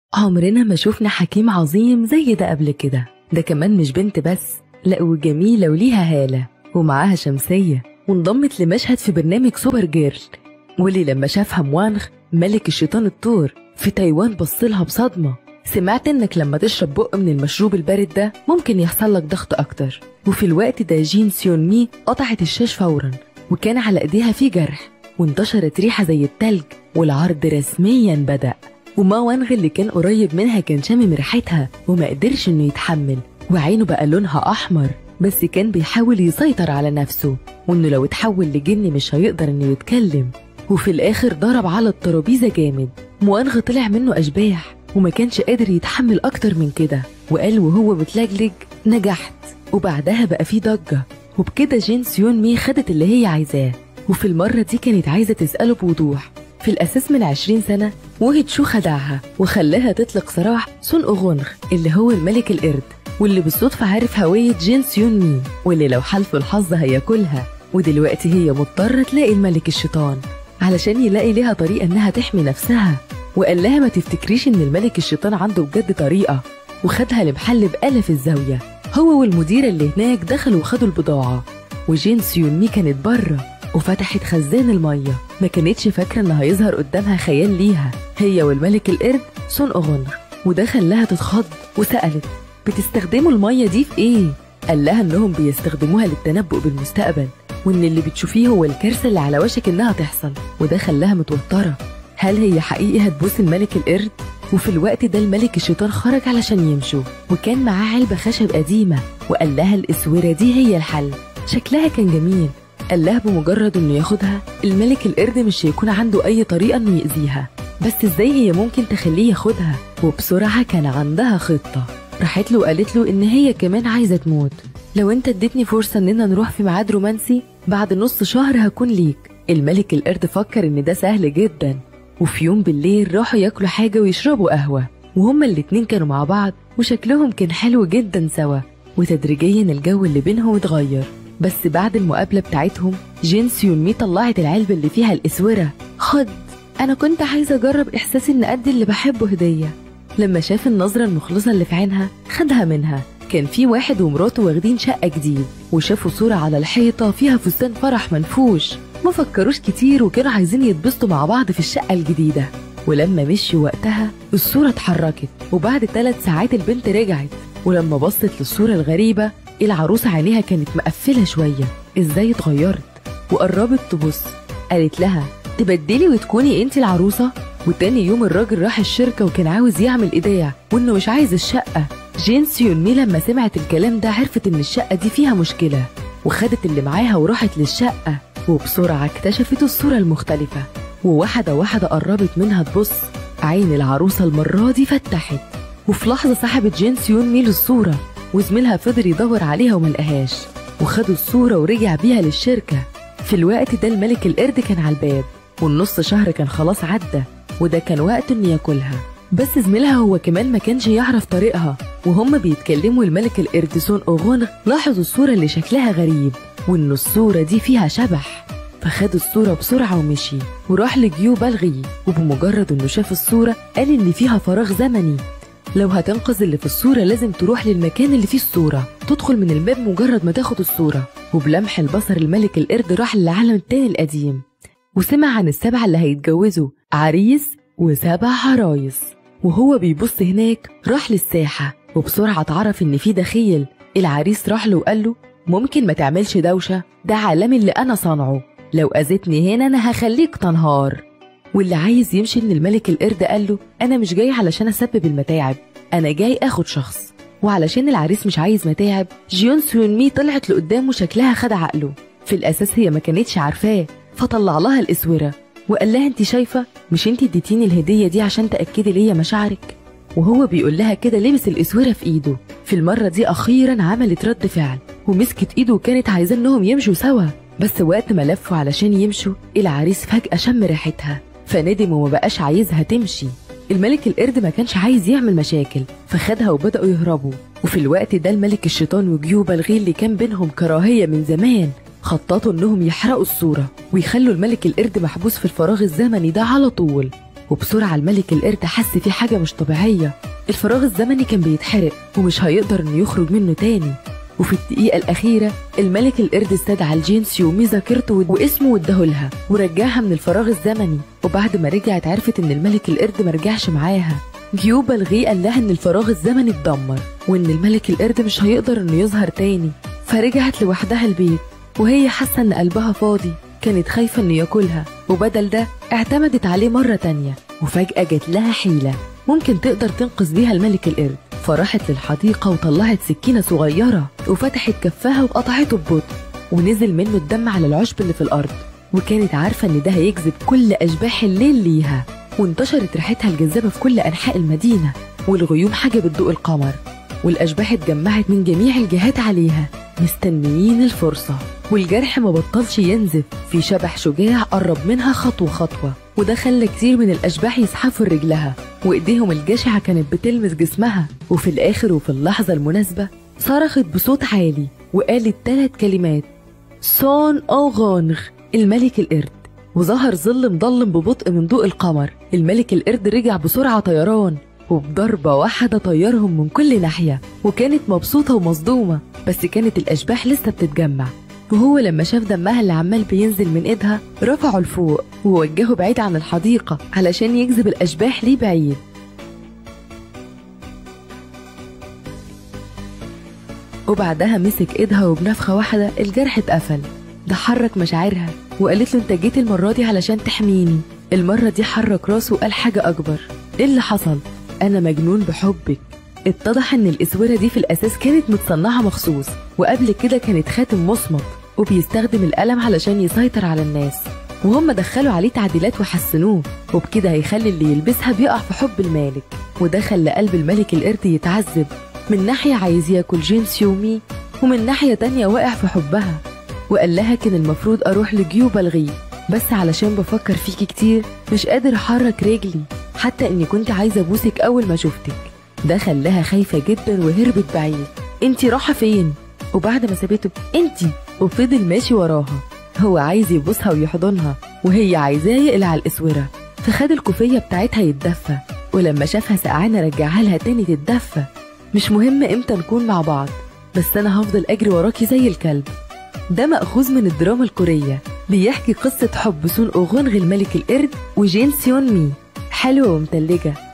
عمرنا ما شفنا حكيم عظيم زي ده قبل كده ده كمان مش بنت بس لا وجميلة وليها هالة ومعاها شمسية وانضمت لمشهد في برنامج سوبر جيرل واللي لما شافها موانغ ملك الشيطان الطور في تايوان بصلها بصدمة سمعت انك لما تشرب بق من المشروب البارد ده ممكن يحصل لك ضغط اكتر وفي الوقت ده جين سيون مي قطعت الشاش فورا وكان على ايديها في جرح وانتشرت ريحة زي التلج والعرض رسميا بدأ وما وانغ اللي كان قريب منها كان شامم ريحتها وما قدرش انه يتحمل وعينه بقى لونها احمر بس كان بيحاول يسيطر على نفسه وانه لو اتحول لجن مش هيقدر انه يتكلم وفي الاخر ضرب على الترابيزه جامد موانغ طلع منه اشباح وما كانش قادر يتحمل اكتر من كده وقال وهو متلجلج نجحت وبعدها بقى في ضجه وبكده جين سيون مي خدت اللي هي عايزاه وفي المرة دي كانت عايزة تسأله بوضوح في الأساس من عشرين سنة وهد شو خدعها وخلاها تطلق سراح سون أغونغ اللي هو الملك القرد واللي بالصدفة عارف هوية جين سيون مي واللي لو حلف الحظ هياكلها ودلوقتي هي مضطرة تلاقي الملك الشيطان علشان يلاقي ليها طريقة إنها تحمي نفسها وقال لها ما تفتكريش إن الملك الشيطان عنده بجد طريقة وخدها لمحل بقالة في الزاوية هو والمديرة اللي هناك دخلوا وخدوا البضاعة وجين سيون مي كانت بره وفتحت خزان المية ما كانتش فاكرة إن هيظهر قدامها خيال ليها هي والملك القرد سون أغنر وده خلاها تتخض وسألت بتستخدموا المية دي في إيه؟ قال لها إنهم بيستخدموها للتنبؤ بالمستقبل وإن اللي بتشوفيه هو الكارثة اللي على وشك إنها تحصل وده خلاها متوترة هل هي حقيقي هتبوس الملك القرد؟ وفي الوقت ده الملك الشيطان خرج علشان يمشوا وكان معاه علبة خشب قديمة وقال لها الإسورة دي هي الحل شكلها كان جميل قال لها بمجرد انه ياخدها الملك القرد مش هيكون عنده اي طريقه انه يأذيها بس ازاي هي ممكن تخليه ياخدها وبسرعه كان عندها خطه راحت له وقالت له ان هي كمان عايزه تموت لو انت اديتني فرصه اننا نروح في ميعاد رومانسي بعد نص شهر هكون ليك الملك القرد فكر ان ده سهل جدا وفي يوم بالليل راحوا ياكلوا حاجه ويشربوا قهوه وهما الاتنين كانوا مع بعض وشكلهم كان حلو جدا سوا وتدريجيا الجو اللي بينهم اتغير بس بعد المقابلة بتاعتهم جين سيونمي طلعت العلبة اللي فيها الإسورة خد أنا كنت عايزة أجرب إحساس إن أدي اللي بحبه هدية لما شاف النظرة المخلصة اللي في عينها خدها منها كان في واحد ومراته واخدين شقة جديد وشافوا صورة على الحيطة فيها فستان فرح منفوش ما فكروش كتير وكانوا عايزين يتبسطوا مع بعض في الشقة الجديدة ولما مشوا وقتها الصورة اتحركت وبعد ثلاث ساعات البنت رجعت ولما بصت للصورة الغريبة العروسة عينيها كانت مقفلة شوية ازاي اتغيرت وقربت تبص قالت لها تبدلي وتكوني انت العروسة وتاني يوم الراجل راح الشركة وكان عاوز يعمل ايداع وانه مش عايز الشقة جين سيونمي لما سمعت الكلام ده عرفت ان الشقة دي فيها مشكلة وخدت اللي معاها وراحت للشقة وبسرعة اكتشفت الصورة المختلفة وواحدة واحدة قربت منها تبص عين العروسة المرة دي فتحت وفي لحظة سحبت جين سيونمي للصورة وزميلها فضل يدور عليها وملقاهاش وخدوا الصورة ورجع بيها للشركة في الوقت ده الملك القرد كان على الباب والنص شهر كان خلاص عدى وده كان وقت انه ياكلها بس زميلها هو كمان ما كانش يعرف طريقها وهم بيتكلموا الملك القرد سون اوغونغ لاحظوا الصورة اللي شكلها غريب وان الصورة دي فيها شبح فخد الصورة بسرعة ومشي وراح لجيو بلغي وبمجرد انه شاف الصورة قال ان فيها فراغ زمني لو هتنقذ اللي في الصورة لازم تروح للمكان اللي فيه الصورة تدخل من الباب مجرد ما تاخد الصورة وبلمح البصر الملك القرد راح للعالم التاني القديم وسمع عن السبعة اللي هيتجوزوا عريس وسبع عرايس وهو بيبص هناك راح للساحة وبسرعة اتعرف إن في دخيل العريس راح له وقال له ممكن ما تعملش دوشة ده عالمي اللي أنا صانعه لو أذيتني هنا أنا هخليك تنهار واللي عايز يمشي من الملك القرد قال له أنا مش جاي علشان أسبب المتاعب أنا جاي آخد شخص وعلشان العريس مش عايز متاعب جيون سون مي طلعت لقدامه شكلها خد عقله في الأساس هي ما كانتش عارفاه فطلع لها الإسورة وقال لها انت شايفة مش انت اديتيني الهدية دي عشان تأكدي ليا مشاعرك وهو بيقول لها كده لبس الإسورة في إيده في المرة دي أخيرا عملت رد فعل ومسكت إيده وكانت عايزة إنهم يمشوا سوا بس وقت ما لفوا علشان يمشوا العريس فجأة شم ريحتها فندم وما بقاش عايزها تمشي الملك القرد ما كانش عايز يعمل مشاكل فخدها وبدأوا يهربوا وفي الوقت ده الملك الشيطان وجيو بلغي اللي كان بينهم كراهية من زمان خططوا انهم يحرقوا الصورة ويخلوا الملك القرد محبوس في الفراغ الزمني ده على طول وبسرعة الملك القرد حس في حاجة مش طبيعية الفراغ الزمني كان بيتحرق ومش هيقدر انه يخرج منه تاني وفي الدقيقة الأخيرة الملك القرد استدعى الجنس يومي ذاكرته واسمه واداهولها ورجعها من الفراغ الزمني وبعد ما رجعت عرفت إن الملك القرد مرجعش معاها جيوبا الغي قال لها إن الفراغ الزمني اتدمر وإن الملك القرد مش هيقدر إنه يظهر تاني فرجعت لوحدها البيت وهي حاسة إن قلبها فاضي كانت خايفة إنه ياكلها وبدل ده اعتمدت عليه مرة تانية وفجأة جت لها حيلة ممكن تقدر تنقذ بيها الملك القرد فراحت للحديقة وطلعت سكينة صغيرة وفتحت كفها وقطعته ببطء ونزل منه الدم على العشب اللي في الأرض وكانت عارفة إن ده هيجذب كل أشباح الليل ليها وانتشرت ريحتها الجذابة في كل أنحاء المدينة والغيوم حجبت ضوء القمر والأشباح اتجمعت من جميع الجهات عليها مستنيين الفرصة والجرح ما بطلش ينزف في شبح شجاع قرب منها خطوة خطوة وده خلى كتير من الأشباح يزحفوا رجلها وإيديهم الجشعة كانت بتلمس جسمها وفي الآخر وفي اللحظة المناسبة صرخت بصوت عالي وقالت ثلاث كلمات سون أوغونغ الملك القرد وظهر ظل مضلم ببطء من ضوء القمر الملك القرد رجع بسرعة طيران وبضربة واحدة طيرهم من كل ناحية وكانت مبسوطة ومصدومة بس كانت الأشباح لسه بتتجمع وهو لما شاف دمها اللي عمال بينزل من ايدها رفعه لفوق ووجهه بعيد عن الحديقة علشان يجذب الأشباح ليه بعيد وبعدها مسك ايدها وبنفخة واحدة الجرح اتقفل ده حرك مشاعرها وقالت له انت جيت المرة دي علشان تحميني المرة دي حرك راسه وقال حاجة أكبر ايه اللي حصل؟ أنا مجنون بحبك اتضح ان الاسوره دي في الاساس كانت متصنعه مخصوص وقبل كده كانت خاتم مصمت وبيستخدم القلم علشان يسيطر على الناس وهم دخلوا عليه تعديلات وحسنوه وبكده هيخلي اللي يلبسها بيقع في حب المالك وده خلى قلب الملك القرد يتعذب من ناحية عايز ياكل جيمس يومي ومن ناحية تانية واقع في حبها وقال لها كان المفروض أروح لجيوبا الغي بس علشان بفكر فيكي كتير مش قادر أحرك رجلي حتى إني كنت عايزة أبوسك أول ما شفتك ده خلاها خايفة جدا وهربت بعيد انتي رايحة فين؟ وبعد ما سابته انتي وفضل ماشي وراها هو عايز يبوسها ويحضنها وهي عايزاه يقلع الاسورة فخد الكوفية بتاعتها يتدفى ولما شافها سقعانة رجعها لها تاني تتدفى مش مهم امتى نكون مع بعض بس انا هفضل اجري وراكي زي الكلب ده مأخوذ من الدراما الكورية بيحكي قصة حب سون أوغونغ الملك القرد وجين سيون مي حلوة ومتلجة